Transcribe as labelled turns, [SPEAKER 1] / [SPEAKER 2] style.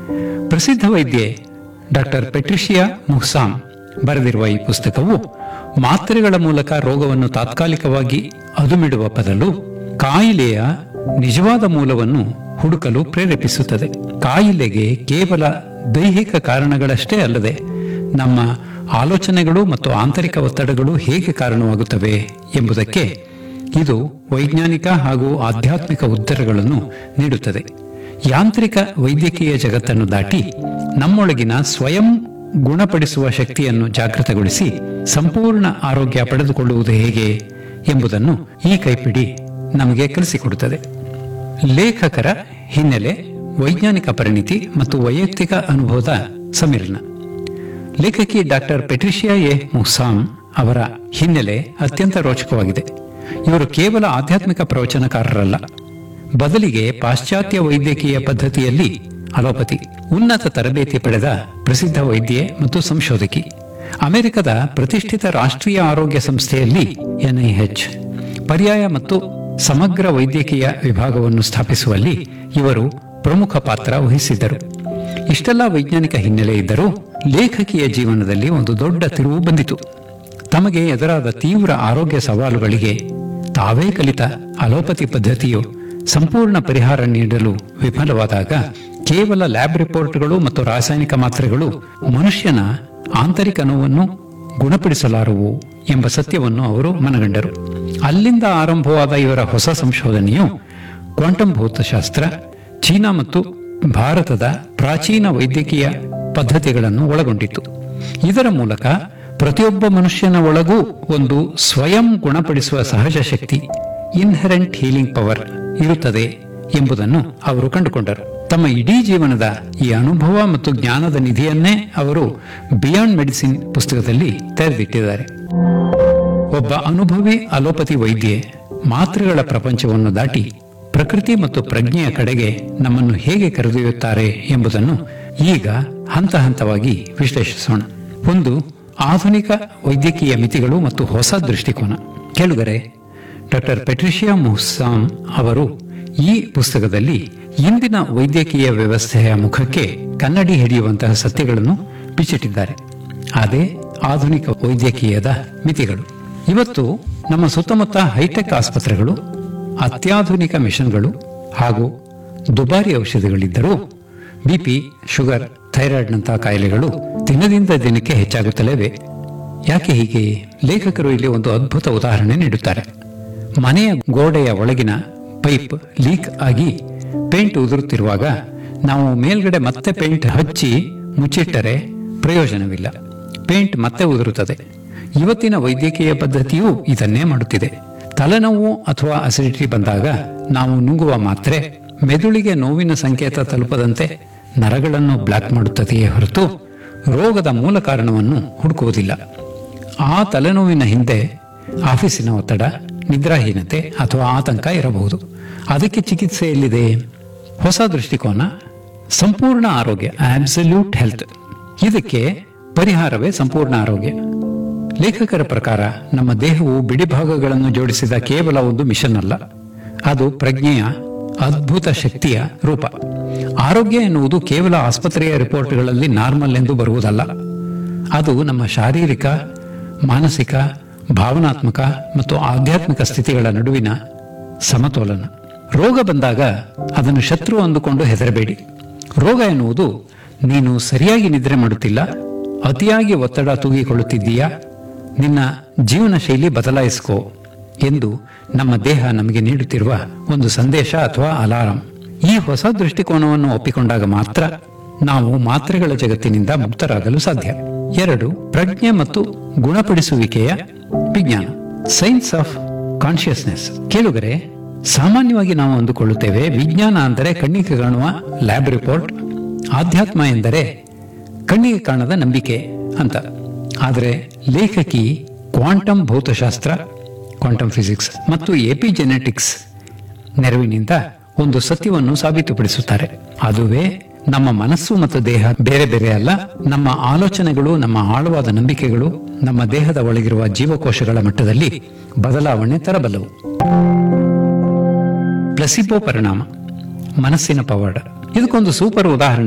[SPEAKER 1] ಪ್ರಸಿದ್ಧ ವೈದ್ಯೆ doctor Patricia ಮುಹ್ಸಾಮ್ ಬರೆದಿರುವ ಈ ಪುಸ್ತಕವು ಮಾತ್ರೆಗಳ ಮೂಲಕ ರೋಗವನ್ನು ತಾತ್ಕಾಲಿಕವಾಗಿ ಅದುಮಿಡುವ ಬದಲು ಕಾಯಿಲೆಯ ನಿಜವಾದ ಮೂಲವನ್ನು ಹುಡುಕಲು ಪ್ರೇರೇಪಿಸುತ್ತದೆ ಕಾಯಿಲೆಗೆ ಕೇವಲ ದೈಹಿಕ ಕಾರಣಗಳಷ್ಟೇ ಅಲ್ಲದೆ ನಮ್ಮ ಆಲೋಚನೆಗಳು ಮತ್ತು ಆಂತರಿಕ ಒತ್ತಡಗಳು ಹೇಗೆ ಕಾರಣವಾಗುತ್ತವೆ ಎಂಬುದಕ್ಕೆ ಇದು ವೈಜ್ಞಾನಿಕ ಹಾಗೂ ಆಧ್ಯಾತ್ಮಿಕ ಉತ್ತರಗಳನ್ನು ನೀಡುತ್ತದೆ ಯಾಂತ್ರಿಕ ವೈದ್ಯಕೀಯ ಜಗತ್ತನ್ನು ದಾಟಿ ನಮ್ಮೊಳಗಿನ ಸ್ವಯಂ ಗುಣಪಡಿಸುವ ಶಕ್ತಿಯನ್ನು ಜಾಗೃತಗೊಳಿಸಿ ಸಂಪೂರ್ಣ ಆರೋಗ್ಯ ಪಡೆದುಕೊಳ್ಳುವುದು ಹೇಗೆ ಎಂಬುದನ್ನು ಈ ಕೈಪಿಡಿ ನಮಗೆ ಕಲಿಸಿಕೊಡುತ್ತದೆ ಲೇಖಕರ ಹಿನ್ನೆಲೆ ವೈಜ್ಞಾನಿಕ ಪರಿಣಿತಿ ಮತ್ತು ವೈಯಕ್ತಿಕ ಅನುಭವದ ಸಮ್ಮಿಲನ ಲೇಖಕಿ ಡಾಕ್ಟರ್ ಪೆಟ್ರಿಷಿಯಾ ಎ ಮುಸಾಮ್ ಅವರ ಹಿನ್ನೆಲೆ ಅತ್ಯಂತ ರೋಚಕವಾಗಿದೆ ಇವರು ಕೇವಲ ಆಧ್ಯಾತ್ಮಿಕ ಪ್ರವಚನಕಾರರಲ್ಲ ಬದಲಿಗೆ ಪಾಶ್ಚಾತ್ಯ ವೈದ್ಯಕೀಯ ಪದ್ಧತಿಯಲ್ಲಿ ಅಲೋಪತಿ ಉನ್ನತ ತರಬೇತಿ ಪಡೆದ ಪ್ರಸಿದ್ಧ ವೈದ್ಯೆ ಮತ್ತು ಸಂಶೋಧಕಿ ಅಮೆರಿಕದ ಪ್ರತಿಷ್ಠಿತ ರಾಷ್ಟ್ರೀಯ ಆರೋಗ್ಯ ಸಂಸ್ಥೆಯಲ್ಲಿ ಎನ್ಐಎಚ್ ಪರ್ಯಾಯ ಮತ್ತು ಸಮಗ್ರ ವೈದ್ಯಕೀಯ ವಿಭಾಗವನ್ನು ಸ್ಥಾಪಿಸುವಲ್ಲಿ ಇವರು ಪ್ರಮುಖ ಪಾತ್ರ ವಹಿಸಿದ್ದರು ಇಷ್ಟೆಲ್ಲ ವೈಜ್ಞಾನಿಕ ಹಿನ್ನೆಲೆ ಇದ್ದರೂ ಲೇಖಕಿಯ ಜೀವನದಲ್ಲಿ ಒಂದು ದೊಡ್ಡ ತಿರುವು ಬಂದಿತು ತಮಗೆ ಎದುರಾದ ತೀವ್ರ ಆರೋಗ್ಯ ಸವಾಲುಗಳಿಗೆ ತಾವೇ ಕಲಿತ ಅಲೋಪತಿ ಪದ್ಧತಿಯು ಸಂಪೂರ್ಣ ಪರಿಹಾರ ನೀಡಲು ವಿಫಲವಾದಾಗ ಕೇವಲ ಲ್ಯಾಬ್ ರಿಪೋರ್ಟ್ಗಳು ಮತ್ತು ರಾಸಾಯನಿಕ ಮಾತ್ರೆಗಳು ಮನುಷ್ಯನ ಆಂತರಿಕ ನೋವನ್ನು ಗುಣಪಡಿಸಲಾರವು ಎಂಬ ಸತ್ಯವನ್ನು ಅವರು ಮನಗಂಡರು ಅಲ್ಲಿಂದ ಆರಂಭವಾದ ಇವರ ಹೊಸ ಸಂಶೋಧನೆಯು ಕ್ವಾಂಟಮ್ ಭೌತಶಾಸ್ತ್ರ ಚೀನಾ ಮತ್ತು ಭಾರತದ ಪ್ರಾಚೀನ ವೈದ್ಯಕೀಯ ಪದ್ಧತಿಗಳನ್ನು ಒಳಗೊಂಡಿತ್ತು ಇದರ ಮೂಲಕ ಪ್ರತಿಯೊಬ್ಬ ಮನುಷ್ಯನ ಒಳಗೂ ಒಂದು ಸ್ವಯಂ ಗುಣಪಡಿಸುವ ಸಹಜ ಶಕ್ತಿ ಇನ್ಹರೆಂಟ್ ಹೀಲಿಂಗ್ ಪವರ್ ಇರುತ್ತದೆ ಎಂಬುದನ್ನು ಅವರು ಕಂಡುಕೊಂಡರು ತಮ್ಮ ಇಡೀ ಜೀವನದ ಈ ಅನುಭವ ಮತ್ತು ಜ್ಞಾನದ ನಿಧಿಯನ್ನೇ ಅವರು ಬಿಯಾಂಡ್ ಮೆಡಿಸಿನ್ ಪುಸ್ತಕದಲ್ಲಿ ತೆರೆದಿಟ್ಟಿದ್ದಾರೆ ಒಬ್ಬ ಅನುಭವಿ ಅಲೋಪತಿ ವೈದ್ಯೆ ಮಾತ್ರೆಗಳ ಪ್ರಪಂಚವನ್ನು ದಾಟಿ ಪ್ರಕೃತಿ ಮತ್ತು ಪ್ರಜ್ಞೆಯ ಕಡೆಗೆ ನಮ್ಮನ್ನು ಹೇಗೆ ಕರೆದೊಯ್ಯುತ್ತಾರೆ ಎಂಬುದನ್ನು ಈಗ ಹಂತ ಹಂತವಾಗಿ ವಿಶ್ಲೇಷಿಸೋಣ ಒಂದು ಆಧುನಿಕ ವೈದ್ಯಕೀಯ ಮಿತಿಗಳು ಮತ್ತು ಹೊಸ ದೃಷ್ಟಿಕೋನ ಕೇಳುಗರೆ ಡಾಕ್ಟರ್ ಪೆಟ್ರಿಷಿಯಾ ಮುಹ್ಸಾಮ್ ಅವರು ಈ ಪುಸ್ತಕದಲ್ಲಿ ಇಂದಿನ ವೈದ್ಯಕೀಯ ವ್ಯವಸ್ಥೆಯ ಮುಖಕ್ಕೆ ಕನ್ನಡಿ ಹಿಡಿಯುವಂತಹ ಸತ್ಯಗಳನ್ನು ಬಿಚ್ಚಿಟ್ಟಿದ್ದಾರೆ ಅದೇ ಆಧುನಿಕ ವೈದ್ಯಕೀಯದ ಮಿತಿಗಳು ಇವತ್ತು ನಮ್ಮ ಸುತ್ತಮುತ್ತ ಹೈಟೆಕ್ ಆಸ್ಪತ್ರೆಗಳು ಅತ್ಯಾಧುನಿಕ ಮಿಷನ್ಗಳು ಹಾಗೂ ದುಬಾರಿ ಔಷಧಿಗಳಿದ್ದರೂ ಬಿಪಿ ಶುಗರ್ ಥೈರಾಯ್ಡ್ನಂತಹ ಕಾಯಿಲೆಗಳು ದಿನದಿಂದ ದಿನಕ್ಕೆ ಹೆಚ್ಚಾಗುತ್ತಲೇವೆ ಯಾಕೆ ಹೀಗೆ ಲೇಖಕರು ಇಲ್ಲಿ ಒಂದು ಅದ್ಭುತ ಉದಾಹರಣೆ ನೀಡುತ್ತಾರೆ ಮನೆಯ ಗೋಡೆಯ ಒಳಗಿನ ಪೈಪ್ ಲೀಕ್ ಆಗಿ ಪೇಂಟ್ ಉದುರುತ್ತಿರುವಾಗ ನಾವು ಮೇಲ್ಗಡೆ ಮತ್ತೆ ಪೇಂಟ್ ಹಚ್ಚಿ ಮುಚ್ಚಿಟ್ಟರೆ ಪ್ರಯೋಜನವಿಲ್ಲ ಪೇಂಟ್ ಮತ್ತೆ ಉದುರುತ್ತದೆ ಇವತ್ತಿನ ವೈದ್ಯಕೀಯ ಪದ್ಧತಿಯು ಇದನ್ನೇ ಮಾಡುತ್ತಿದೆ ತಲೆನೋವು ಅಥವಾ ಅಸಿಡಿಟಿ ಬಂದಾಗ ನಾವು ನುಂಗುವ ಮಾತ್ರೆ ಮೆದುಳಿಗೆ ನೋವಿನ ಸಂಕೇತ ತಲುಪದಂತೆ ನರಗಳನ್ನು ಬ್ಲಾಕ್ ಮಾಡುತ್ತದೆಯೇ ಹೊರತು ರೋಗದ ಮೂಲ ಕಾರಣವನ್ನು ಹುಡುಕುವುದಿಲ್ಲ ಆ ತಲೆನೋವಿನ ಹಿಂದೆ ಆಫೀಸಿನ ಒತ್ತಡ ನಿದ್ರಾಹೀನತೆ ಅಥವಾ ಆತಂಕ ಇರಬಹುದು ಅದಕ್ಕೆ ಚಿಕಿತ್ಸೆ ಎಲ್ಲಿದೆ ಹೊಸ ದೃಷ್ಟಿಕೋನ ಸಂಪೂರ್ಣ ಆರೋಗ್ಯ ಆಬ್ಸಲ್ಯೂಟ್ ಹೆಲ್ತ್ ಇದಕ್ಕೆ ಪರಿಹಾರವೇ ಸಂಪೂರ್ಣ ಆರೋಗ್ಯ ಲೇಖಕರ ಪ್ರಕಾರ ನಮ್ಮ ದೇಹವು ಬಿಡಿ ಭಾಗಗಳನ್ನು ಜೋಡಿಸಿದ ಕೇವಲ ಒಂದು ಮಿಷನ್ ಅಲ್ಲ ಅದು ಪ್ರಜ್ಞೆಯ ಅದ್ಭುತ ಶಕ್ತಿಯ ರೂಪ ಆರೋಗ್ಯ ಎನ್ನುವುದು ಕೇವಲ ಆಸ್ಪತ್ರೆಯ ರಿಪೋರ್ಟ್ಗಳಲ್ಲಿ ನಾರ್ಮಲ್ ಎಂದು ಬರುವುದಲ್ಲ ಅದು ನಮ್ಮ ಶಾರೀರಿಕ ಮಾನಸಿಕ ಭಾವನಾತ್ಮಕ ಮತ್ತು ಆಧ್ಯಾತ್ಮಿಕ ಸ್ಥಿತಿಗಳ ನಡುವಿನ ಸಮತೋಲನ ರೋಗ ಬಂದಾಗ ಅದನ್ನು ಶತ್ರು ಅಂದುಕೊಂಡು ಹೆದರಬೇಡಿ ರೋಗ ಎನ್ನುವುದು ನೀನು ಸರಿಯಾಗಿ ನಿದ್ರೆ ಮಾಡುತ್ತಿಲ್ಲ ಅತಿಯಾಗಿ ಒತ್ತಡ ತೂಗಿಕೊಳ್ಳುತ್ತಿದ್ದೀಯಾ ನಿನ್ನ ಜೀವನ ಶೈಲಿ ಬದಲಾಯಿಸ್ಕೋ ಎಂದು ನಮ್ಮ ದೇಹ ನಮಗೆ ನೀಡುತ್ತಿರುವ ಒಂದು ಸಂದೇಶ ಅಥವಾ ಅಲಾರಂ ಈ ಹೊಸ ದೃಷ್ಟಿಕೋನವನ್ನು ಒಪ್ಪಿಕೊಂಡಾಗ ಮಾತ್ರ ನಾವು ಮಾತ್ರೆಗಳ ಜಗತ್ತಿನಿಂದ ಮುಕ್ತರಾಗಲು ಸಾಧ್ಯ ಎರಡು ಪ್ರಜ್ಞೆ ಮತ್ತು ಗುಣಪಡಿಸುವಿಕೆಯ ವಿಜ್ಞಾನ ಸೈನ್ಸ್ ಆಫ್ ಕಾನ್ಶಿಯಸ್ನೆಸ್ ಕೇಳುಗರೆ ಸಾಮಾನ್ಯವಾಗಿ ನಾವು ಅಂದುಕೊಳ್ಳುತ್ತೇವೆ ವಿಜ್ಞಾನ ಅಂದರೆ ಕಣ್ಣಿಗೆ ಕಾಣುವ ಲ್ಯಾಬ್ ರಿಪೋರ್ಟ್ ಆಧ್ಯಾತ್ಮ ಎಂದರೆ ಕಣ್ಣಿಗೆ ಕಾಣದ ನಂಬಿಕೆ ಅಂತ ಆದರೆ ಲೇಖಕಿ ಕ್ವಾಂಟಮ್ ಭೌತಶಾಸ್ತ್ರ ಕ್ವಾಂಟಮ್ ಫಿಸಿಕ್ಸ್ ಮತ್ತು ಎಪಿಜೆನೆಟಿಕ್ಸ್ ನೆರವಿನಿಂದ ಒಂದು ಸತ್ಯವನ್ನು ಸಾಬೀತುಪಡಿಸುತ್ತಾರೆ ಅದುವೇ ನಮ್ಮ ಮನಸ್ಸು ಮತ್ತು ದೇಹ ಬೇರೆ ಬೇರೆ ಅಲ್ಲ ನಮ್ಮ ಆಲೋಚನೆಗಳು ನಮ್ಮ ಆಳವಾದ ನಂಬಿಕೆಗಳು ನಮ್ಮ ದೇಹದ ಒಳಗಿರುವ ಜೀವಕೋಶಗಳ ಮಟ್ಟದಲ್ಲಿ ಬದಲಾವಣೆ ತರಬಲ್ಲವು ಪ್ಲಸಿಬೋ ಪರಿಣಾಮ ಮನಸ್ಸಿನ ಪವಾಡ ಇದಕ್ಕೊಂದು ಸೂಪರ್ ಉದಾಹರಣೆ